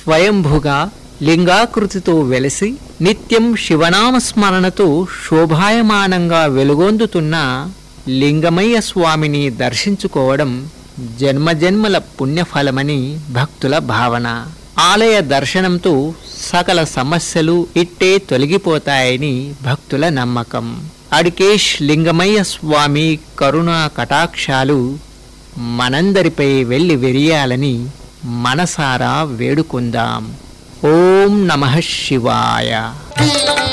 స్వయంభుగా లింగాకృతితో వెలసి నిత్యం శివనామస్మరణతో శోభాయమానంగా వెలుగొందుతున్న లింగమయ్య స్వామిని దర్శించుకోవడం జన్మజన్మల పుణ్యఫలమని భక్తుల భావన ఆలయ దర్శనంతో సకల సమస్యలు ఇట్టే తొలగిపోతాయని భక్తుల నమ్మకం అడికేష్ లింగమయ్య స్వామి కరుణా కటాక్షాలు మనందరిపై వెళ్ళి వెరియాలని మనసారా వేడుకుందాం ఓం నమ శివాయ